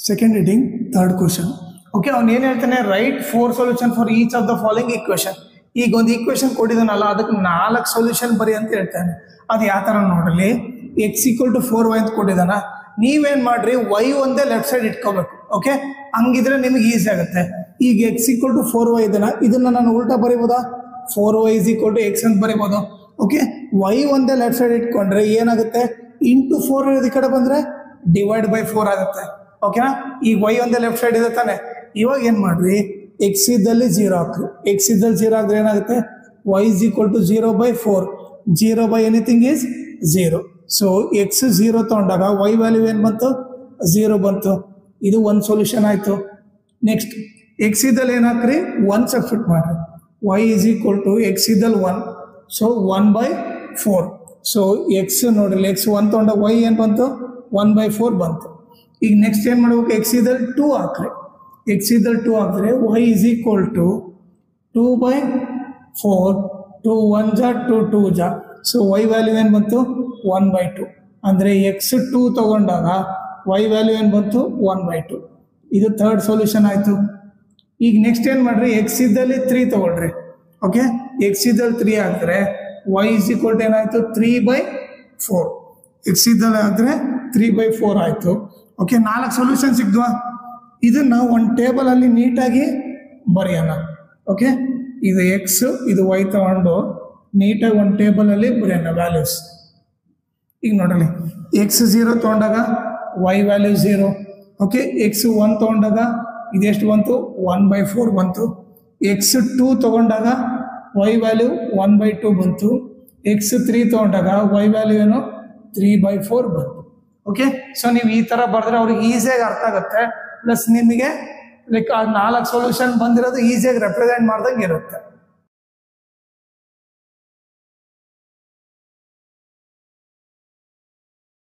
second reading third question okay ಅವ್ನು ಏನು ಹೇಳ್ತಾನೆ write four solution for each of the following equation ಈಗ ಒಂದು ಈಕ್ವೇಶನ್ ಕೊಟ್ಟಿದ್ದಾನಲ್ಲ ಅದಕ್ಕೆ ನಾಲ್ಕು ಸೊಲ್ಯೂಷನ್ ಬರಿ ಅಂತ ಹೇಳ್ತಾನೆ ಅದು ಯಾವ ಥರ ನೋಡಲಿ x equal to four y ಅಂತ ಕೊಟ್ಟಿದ್ದಾನ ನೀವೇನು ಮಾಡ್ರಿ ವೈ ಒಂದೇ ಲೆಫ್ಟ್ ಸೈಡ್ ಇಟ್ಕೋಬೇಕು ಓಕೆ ಹಂಗಿದ್ರೆ ನಿಮಗೆ ಈಸಿ ಆಗುತ್ತೆ ಈಗ x equal to four y ಇದನ್ನ ಇದನ್ನ ನಾನು ಉಲ್ಟಾ ಬರೀಬೋದಾ four y is equal to x ಅಂತ ಬರೀಬೋದು ಓಕೆ ವೈ ಒಂದೇ ಲೆಫ್ಟ್ ಸೈಡ್ ಇಟ್ಕೊಂಡ್ರೆ ಏನಾಗುತ್ತೆ ಇಂಟು ಫೋರ್ ಈ ಕಡೆ ಬಂದ್ರೆ ಡಿವೈಡ್ ಬೈ ಫೋರ್ ಆಗುತ್ತೆ ಓಕೆನಾ ಈಗ ವೈ ಒಂದೇ ಲೆಫ್ಟ್ ಸೈಡ್ ಇದೆ ತಾನೆ ಇವಾಗ ಏನು ಮಾಡ್ರಿ ಎಕ್ಸ್ ಇದ್ದಲ್ಲಿ ಜೀರೋ ಹಾಕ್ರಿ ಎಕ್ಸ್ ಇದ್ದಲ್ಲಿ ಜೀರೋ ಹಾಕಿದ್ರೆ ಏನಾಗುತ್ತೆ y is equal to zero by four zero by anything is zero so x zero ತಗೊಂಡಾಗ ವೈ ವ್ಯಾಲ್ಯೂ ಏನು ಬಂತು ಝೀರೋ ಬಂತು ಇದು ಒಂದು ಸೊಲ್ಯೂಷನ್ ಆಯಿತು ನೆಕ್ಸ್ಟ್ ಎಕ್ಸ್ ಇದ್ದಲ್ಲಿ ಏನು ಹಾಕ್ರಿ ಒನ್ ಸಬ್ಸ್ಟಿಟ್ ಮಾಡ್ರಿ y is equal to x ಇದ್ದಲ್ಲಿ one so one by four so x ನೋಡ್ರಿ ಎಕ್ಸ್ ಒನ್ ತೊಗೊಂಡಾಗ ವೈ ಏನು ಬಂತು ಒನ್ ಬೈ ಫೋರ್ ಬಂತು ಈಗ ನೆಕ್ಸ್ಟ್ ಏನು ಮಾಡ್ಬೇಕು ಎಕ್ಸ್ ಇದ್ದಲ್ಲಿ ಟೂ ಹಾಕ್ರಿ ಎಕ್ಸ್ ಇದ್ದಲ್ಲಿ ಟೂ ಹಾಕಿದ್ರೆ y is equal to two by four two one ಜಾ ಟು ಟೂ ಜಾ ಸೊ ವೈ ವ್ಯಾಲ್ಯೂ ಏನು ಬಂತು ಒನ್ ಬೈ ಟು ಅಂದರೆ ಎಕ್ಸ್ ಟೂ ತೊಗೊಂಡಾಗ ವೈ ವ್ಯಾಲ್ಯೂ ಏನು ಬಂತು ಒನ್ ಬೈ ಟು ಇದು ಥರ್ಡ್ ಸೊಲ್ಯೂಷನ್ ಆಯಿತು ಈಗ ನೆಕ್ಸ್ಟ್ ಏನು ಮಾಡ್ರಿ ಎಕ್ಸ್ ಇದ್ದಲ್ಲಿ ತ್ರೀ ತೊಗೊಳ್ರಿ ಓಕೆ ಎಕ್ಸ್ ಇದ್ದಲ್ಲಿ ತ್ರೀ ಹಾಕಿದ್ರೆ ವೈ ಇಸ್ ಈಕ್ವಲ್ ಟು ಏನಾಯಿತು ತ್ರೀ ಬೈ ಫೋರ್ ಎಕ್ಸ್ ಇದ್ದಲ್ಲಿ ಹಾಕಿದ್ರೆ ತ್ರೀ ಬೈ ಫೋರ್ ಆಯಿತು ಓಕೆ ನಾಲ್ಕು ಸೊಲ್ಯೂಷನ್ ಸಿಕ್ದ್ವಾ ಇದನ್ನ ಒಂದು ಟೇಬಲಲ್ಲಿ ನೀಟಾಗಿ ಬರೆಯೋಣ ಓಕೆ ಇದು ಎಕ್ಸ್ ಇದು ವೈ ತಗೊಂಡು ನೀಟಾಗಿ ಒಂದು ಟೇಬಲಲ್ಲಿ ಬರೆಯೋಣ ವ್ಯಾಲ್ಯೂಸ್ ಈಗ ನೋಡಲಿ ಎಕ್ಸ್ ಝೀರೋ ತೊಗೊಂಡಾಗ y value zero okay x one ತೊಗೊಂಡಾಗ ಇದೆಷ್ಟು ಬಂತು ಒನ್ ಬೈ ಫೋರ್ ಬಂತು ಎಕ್ಸ್ ಟೂ ತೊಗೊಂಡಾಗ y value one by two ಬಂತು ಎಕ್ಸ್ ತ್ರೀ ತೊಗೊಂಡಾಗ ವೈ ವ್ಯಾಲ್ಯೂ ಏನು ತ್ರೀ ಬೈ ಫೋರ್ ಬಂತು ಓಕೆ ಸೊ ನೀವು ಈ ಥರ ಬರೆದ್ರೆ ಅವ್ರಿಗೆ ಈಸಿಯಾಗಿ ಅರ್ಥ ಆಗುತ್ತೆ ಪ್ಲಸ್ ನಿಮಗೆ ಲೈಕ್ ಆ ನಾಲ್ಕು ಸೊಲ್ಯೂಷನ್ ಬಂದಿರೋದು ಈಸಿಯಾಗಿ ರೆಪ್ರೆಸೆಂಟ್ ಮಾಡ್ದಂಗೆ ಇರುತ್ತೆ